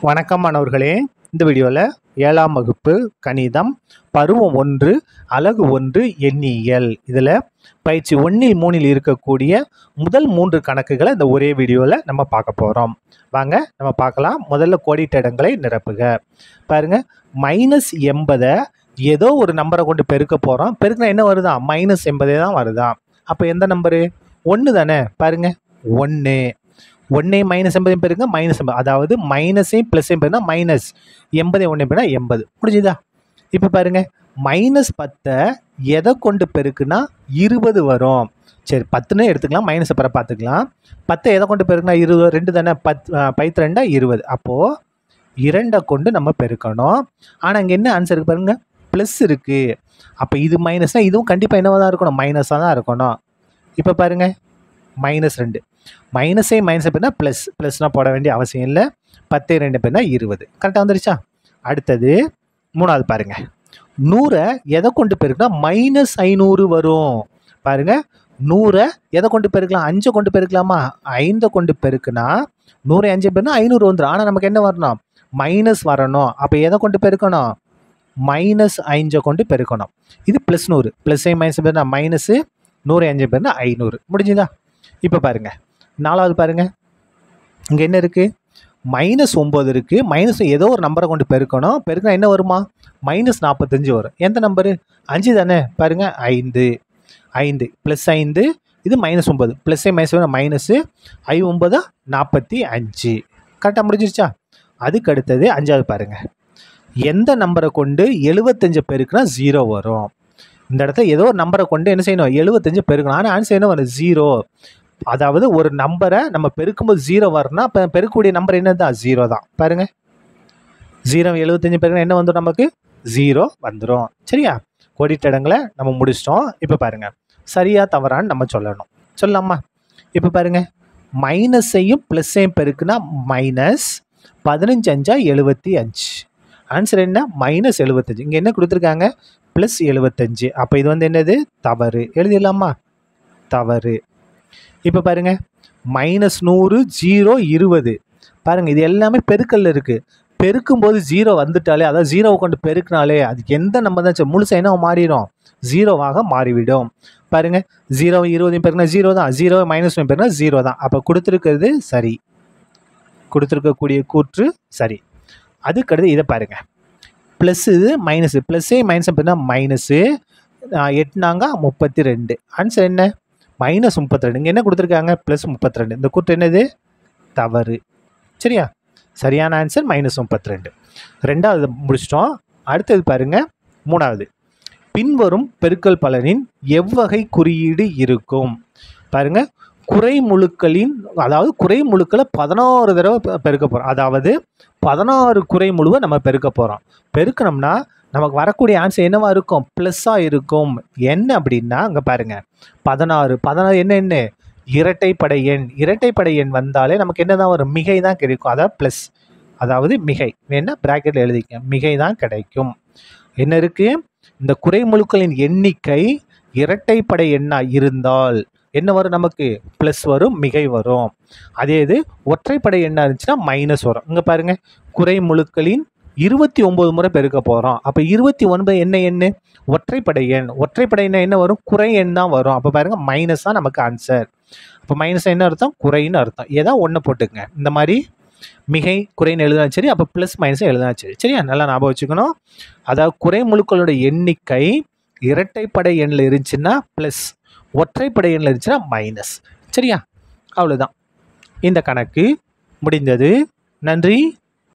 வணக்கம் மாணவர்களே இந்த வீடியோவில் ஏழாம் வகுப்பு கணிதம் பருவம் ஒன்று அலகு ஒன்று எண்ணியல் இதில் பயிற்சி ஒன்றில் மூணில் இருக்கக்கூடிய முதல் மூன்று கணக்குகளை இந்த ஒரே வீடியோவில் நம்ம பார்க்க போகிறோம் வாங்க நம்ம பார்க்கலாம் முதல்ல கோடிட்ட இடங்களை நிரப்புக பாருங்க மைனஸ் எண்பதை ஏதோ ஒரு நம்பரை கொண்டு பெருக்க போகிறோம் பெருக்கினா என்ன வருதா மைனஸ் எண்பதே தான் வருதா அப்போ எந்த நம்பரு ஒன்று தானே பாருங்க ஒன்று ஒன்னே மைனஸ் எண்பதையும் பெருங்க மைனஸ் எண்பது அதாவது மைனஸையும் ப்ளஸ்ஸையும் பெருனா மைனஸ் எண்பதை ஒன்றே பெருனா எண்பது முடிஞ்சுதா இப்போ பாருங்க மைனஸ் பத்தை எதை கொண்டு பெருக்குனா இருபது வரும் சரி பத்துன்னு எடுத்துக்கலாம் மைனஸ் அப்புறம் பார்த்துக்கலாம் பத்தை எதை கொண்டு பெருக்குனா இருபது ரெண்டு தானே பத் பைத்து ரெண்டா இருபது அப்போது இரண்டை கொண்டு நம்ம பெருக்கணும் ஆனால் இங்கே என்ன ஆன்சர் இருக்கு பாருங்க ப்ளஸ் இருக்குது அப்போ இது மைனஸ்னால் இதுவும் கண்டிப்பாக என்னவாக தான் இருக்கணும் மைனஸாக தான் இருக்கணும் இப்போ பாருங்க மைனஸ் ரெண்டு மைனஸே மைனஸ் பேர்னா ப்ளஸ் ப்ளஸ்னால் போட வேண்டிய அவசியம் இல்லை பத்தே ரெண்டு பேர்னா இருபது கரெக்டாக வந்துருச்சா அடுத்தது மூணாவது பாருங்க நூறை எதை கொண்டு பெருக்குனா மைனஸ் ஐநூறு வரும் பாருங்க நூறை எதை கொண்டு பெருக்கலாம் அஞ்சை கொண்டு பெருக்கலாமா ஐந்தை கொண்டு பெருக்குனா நூறு அஞ்சு பேர்னா ஐநூறு வந்துடும் ஆனால் நமக்கு என்ன வரணும் மைனஸ் வரணும் அப்போ எதை கொண்டு பெருக்கணும் மைனஸ் ஐஞ்சை கொண்டு பெருக்கணும் இது ப்ளஸ் நூறு ப்ளஸ் ஐ மைனஸ் பேர்னா மைனஸு நூறு அஞ்சு பேர்னா ஐநூறு முடிஞ்சுதா இப்போ பாருங்க நாலாவது பாருங்க இங்கே என்ன இருக்குது மைனஸ் ஒம்பது இருக்குது மைனஸ் ஏதோ ஒரு நம்பரை கொண்டு பெருக்கணும் பெருக்கினா என்ன வருமா மைனஸ் நாற்பத்தஞ்சு வரும் எந்த நம்பரு அஞ்சு தானே பாருங்க ஐந்து ஐந்து ப்ளஸ் ஐந்து இது மைனஸ் ஒம்பது plus i minus minus i ஒம்பதா நாற்பத்தி அஞ்சு கரெக்டாக முடிஞ்சிருச்சா அதுக்கு அடுத்தது அஞ்சாவது பாருங்க எந்த நம்பரை கொண்டு எழுபத்தஞ்சு பெருக்குனா ஜீரோ வரும் இந்த இடத்துல ஏதோ ஒரு நம்பரை கொண்டு என்ன செய்யணும் எழுபத்தஞ்சு பெருக்கணும் ஆனால் ஆன்சர் என்ன வரும் ஜீரோ அதாவது ஒரு நம்பரை நம்ம பெருக்கும்போது ஜீரோ வரணும்னா இப்போ பெருக்கக்கூடிய நம்பர் என்ன தான் ஜீரோ தான் பாருங்க ஜீரோ எழுபத்தஞ்சு பெருக்கினா என்ன வந்துடும் நமக்கு ஜீரோ வந்துடும் சரியா கோடிட்ட இடங்களை நம்ம முடிச்சிட்டோம் இப்போ பாருங்க சரியா தவறான்னு நம்ம சொல்லணும் சொல்லலாமா இப்போ பாருங்க மைனஸையும் ப்ளஸ்ஸையும் பெருக்குனா மைனஸ் பதினஞ்சு அஞ்சா எழுபத்தி அஞ்சு ஆன்சர் என்ன மைனஸ் எழுபத்தஞ்சு இங்கே என்ன கொடுத்துருக்காங்க ப்ளஸ் எழுபத்தஞ்சு அப்போ இது வந்து என்னது தவறு எழுதிடலாமா தவறு இப்போ பாருங்க மைனஸ் நூறு ஜீரோ இருபது பாருங்க இது எல்லாமே பெருக்கல்ல இருக்கு பெருக்கும்போது ஜீரோ வந்துட்டாலே அதாவது ஜீரோவை கொண்டு பெருக்கினாலே அதுக்கு எந்த நம்பர் தான் முழுசாக என்ன மாறிடும் ஜீரோவாக மாறிவிடும் பாருங்க ஜீரோ இருபதையும் பெருக்கினா ஜீரோ தான் ஜீரோ மைனஸ் ஒன் பெருக்கினா ஜீரோ தான் அப்போ கொடுத்துருக்கிறது சரி கொடுத்துருக்கக்கூடிய கூற்று சரி அதுக்கடுத்து இதை பாருங்க ப்ளஸ்ஸு மைனஸு ப்ளஸ்ஸே மைனஸ் அப்படின்னா மைனஸு எட்டுனாங்க முப்பத்தி ரெண்டு ஆன்சர் என்ன மைனஸ் முப்பத்தி ரெண்டு இங்கே என்ன கொடுத்துருக்காங்க ப்ளஸ் முப்பத்தி ரெண்டு இந்த கூற்று என்னது தவறு சரியா சரியான ஆன்சர் மைனஸ் முப்பத்தி ரெண்டு ரெண்டாவது முடிச்சிட்டோம் அடுத்தது பாருங்க மூணாவது பின்வரும் பெருக்கல் பலனின் எவ்வகை குறியீடு இருக்கும் பாருங்க குறை முழுக்களின் அதாவது குறை முழுக்களை பதினாறு தடவை பெ- பெருக்க போகிறோம் அதாவது பதினாறு குறை முழுவை நம்ம பெருக்க போகிறோம் பெருக்கணும்னா நமக்கு வரக்கூடிய ஆன்சர் என்னவா இருக்கும் ப்ளஸ்ஸாக இருக்கும் என்ன அப்படின்னா அங்கே பாருங்க பதினாறு பதினாறு என்ன என்ன இரட்டைப்படை எண் இரட்டைப்படை எண் வந்தாலே நமக்கு என்ன தான் வரும் மிகை தான் கிடைக்கும் அதாவது ப்ளஸ் அதாவது மிகை வேணா ப்ராக்கெட்டில் எழுதிக்க மிகை தான் கிடைக்கும் என்ன இருக்கு இந்த குறைமுழுக்களின் எண்ணிக்கை இரட்டைப்படை எண்ணாக இருந்தால் என்ன வரும் நமக்கு ப்ளஸ் வரும் மிகை வரும் அதே இது ஒற்றைப்படை எண்ணாக இருந்துச்சுன்னா மைனஸ் வரும் இங்கே பாருங்க குறைமுழுக்களின் இருபத்தி ஒம்பது முறை பெருக்க போகிறோம் அப்போ இருபத்தி ஒன்பது என்ன எண்ணு ஒற்றைப்படை எண் ஒற்றைப்படை எண்ண என்ன வரும் குறை எண் தான் வரும் அப்போ பாருங்க மைனஸ் தான் நமக்கு ஆன்சர் அப்போ மைனஸ் என்ன அர்த்தம் குறைன்னு அர்த்தம் ஏதா ஒன்று போட்டுக்கங்க இந்த மாதிரி மிகை குறைன்னு எழுதினா சரி அப்போ ப்ளஸ் மைனஸ் எழுதினா சரி சரியா நல்லா ஞாபகம் வச்சுக்கணும் அதாவது குறைமுழுக்களோட எண்ணிக்கை இரட்டைப்படை எண்ணில் இருந்துச்சுன்னா ப்ளஸ் ஒற்றைப்படை எண்ணில் இருந்துச்சுன்னா மைனஸ் சரியா அவ்வளோதான் இந்த கணக்கு முடிந்தது நன்றி